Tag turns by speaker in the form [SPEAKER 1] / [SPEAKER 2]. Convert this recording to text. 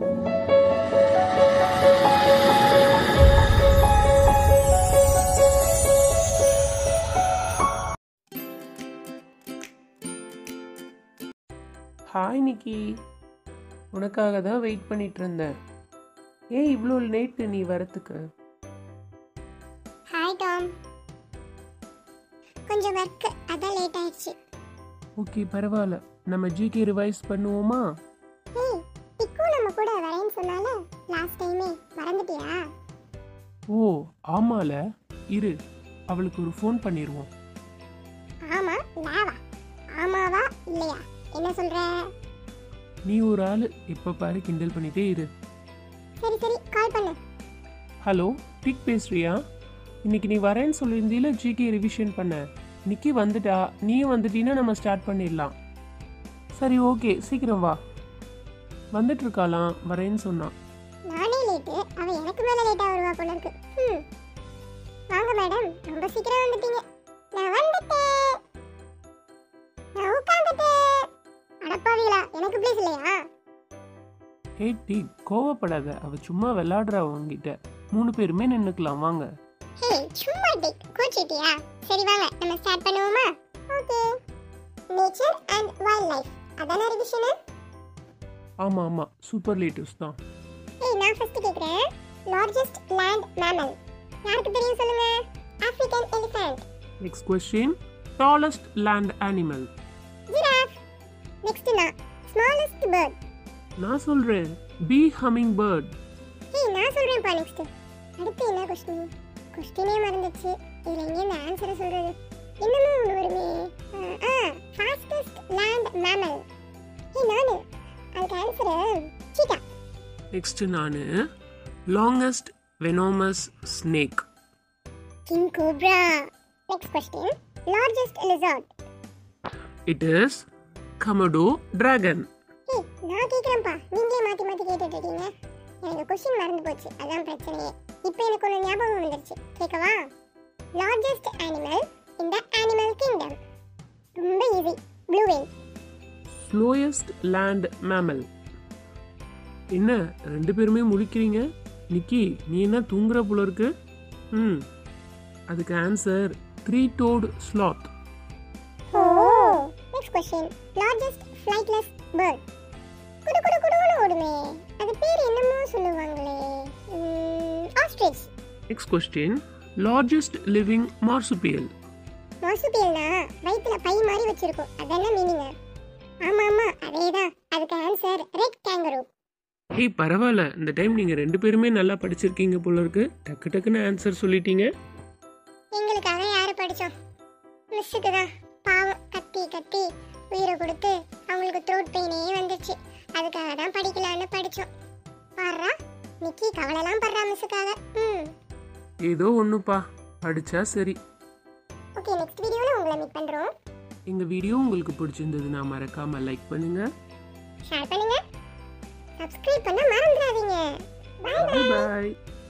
[SPEAKER 1] hi நிக்கி உனக்காக தான் wait பண்ணிட்டு இருந்தேன் ஏன் இவ்வளோ லேட்டு நீ வரத்துக்கு
[SPEAKER 2] ஹாய் டாம் கொஞ்சம் ஒர்க் அதான் லேட் ஆயிடுச்சு
[SPEAKER 1] ஓகே பரவாயில்ல நம்ம ஜிகே ரிவைஸ் பண்ணுவோமா
[SPEAKER 2] ஏய் இக்கு நம்ம கூட வரேன்னு சொன்னால லாஸ்ட் டைமே மறந்துட்டியா
[SPEAKER 1] ஓ ஆமால இரு அவளுக்கு ஒரு ஃபோன் பண்ணிடுவோம்
[SPEAKER 2] ஆமா லாவா ஆமாவா இல்லையா என்ன சொல்ற
[SPEAKER 1] நீ ஒரு ஆள் எப்போ பாரு கிண்டல் பண்ணிட்டே இரு
[SPEAKER 2] சரி சரி கால் பண்ணு
[SPEAKER 1] ஹலோ டிக் பேசுறியா இன்னைக்கு நீ வரேன்னு சொல்லியிருந்தீல ஜிகே ரிவிஷன் பண்ண நிக்கி வந்துட்டா நீயும் வந்துட்டீன்னா நம்ம ஸ்டார்ட் பண்ணிடலாம் சரி ஓகே சீக்கிரம் வா வந்துட்டு இருக்காளாம் வரேன்னு சொன்னான்
[SPEAKER 2] நானே லேட்டு அவ எனக்கு மேல லேட்டா வருவா போல இருக்கு ம் வாங்க மேடம் ரொம்ப சீக்கிரம் வந்துட்டீங்க நான் வந்துட்டேன் நான் உட்காந்துட்டேன் அடப்பாவீங்களா எனக்கு பிளேஸ் இல்லையா
[SPEAKER 1] ஹே டி கோவப்படாத அவ சும்மா விளையாடுறா உங்ககிட்ட மூணு பேருமே நின்னுக்கலாம் வாங்க
[SPEAKER 2] ஹே சும்மா டிக் கோச்சிட்டியா சரி வாங்க நம்ம ஸ்டார்ட் பண்ணுவோமா okay nature and wildlife அதான ரிவிஷன்
[SPEAKER 1] ஆமா ஆமா சூப்பர்லேட்டிவ்ஸ் தான்
[SPEAKER 2] ஏய் நான் ஃபர்ஸ்ட் கேக்குறேன் லார்ஜஸ்ட் லேண்ட் மேமல் யாருக்கு தெரியும் சொல்லுங்க African elephant
[SPEAKER 1] next question tallest land animal
[SPEAKER 2] giraffe next நான் ஸ்மாலஸ்ட் பேர்ட்
[SPEAKER 1] நான் சொல்றேன் பி ஹமிங் பேர்ட்
[SPEAKER 2] ஏய் நான் சொல்றேன்ப்பா நெக்ஸ்ட் அடுத்து என்ன கொஸ்டின் கொஸ்டினே மறந்துச்சு இதுல எங்க இந்த ஆன்சரை சொல்றது என்னமோ ஒன்று வருமே ஆ ஃபாஸ்டஸ்ட் லேண்ட் மேமல் ஏய் நானு அதுக்கு ஆன்சர் சீட்டா
[SPEAKER 1] நெக்ஸ்ட் நானு longest venomous snake
[SPEAKER 2] king cobra next question largest lizard
[SPEAKER 1] it is Komodo dragon
[SPEAKER 2] ஏய் நான் கேக்குறேன்ப்பா நீங்களே மாத்தி மாத்தி கேட்டுட்டு இருக்கீங்க எனக்கு கொஸ்டின் மறந்து போச்சு அதான் பிரச்சனையே இப்போ எனக்கு ஒன்று ஞாபகம் வந்துருச்சு கேட்கவா லார்ஜஸ்ட் அனிமல் இந்த அனிமல் கிங்டம் ரொம்ப easy blue whale
[SPEAKER 1] slowest land mammal என்ன ரெண்டு பேருமே முழிக்கிறீங்க நிக்கி நீ என்ன தூங்குற போல இருக்கு ம் அதுக்கு answer three toed sloth
[SPEAKER 2] oh next question largest flightless bird குடு குடு குடுன்னு ஓடுமே அது பேர் என்னமோ சொல்லுவாங்களே ostrich
[SPEAKER 1] next question largest living marsupial
[SPEAKER 2] மாசுபியல்னா வயிற்றுல பை மாதிரி வச்சிருக்கும் அதெல்லாம் மீனிங்க ஆமா ஆமா அதேதான் அதுக்கு ஆன்சர் ரெட் கேங்கரூ
[SPEAKER 1] ஏய் பரவாயில்ல இந்த டைம் நீங்கள் ரெண்டு பேருமே நல்லா படிச்சிருக்கீங்க போல இருக்கு டக்கு டக்குன்னு ஆன்சர் சொல்லிட்டீங்க
[SPEAKER 2] எங்களுக்காக யாரு படிச்சோம் மிஸ்ஸுக்கு தான் பாவம் கத்தி கத்தி உயிரை கொடுத்து அவங்களுக்கு த்ரோட் பெயினே வந்துச்சு அதுக்காக தான் படிக்கலான்னு படிச்சோம் பாடுறா நிக்கி கவலைலாம் படுறா மிஸ்ஸுக்காக ம்
[SPEAKER 1] ஏதோ ஒன்றுப்பா படிச்சா சரி
[SPEAKER 2] ஓகே நெக்ஸ்ட் வீடியோவில் உங்களை மீட் பண்ணுறோம்
[SPEAKER 1] எங்கள் வீடியோ உங்களுக்கு பிடிச்சிருந்ததுன்னா மறக்காமல் லைக் பண்ணுங்கள்
[SPEAKER 2] ஷேர் பண்ணுங்க சப்ஸ்கிரைப் பண்ண மறந்துடாதீங்க பாய்
[SPEAKER 1] பாய்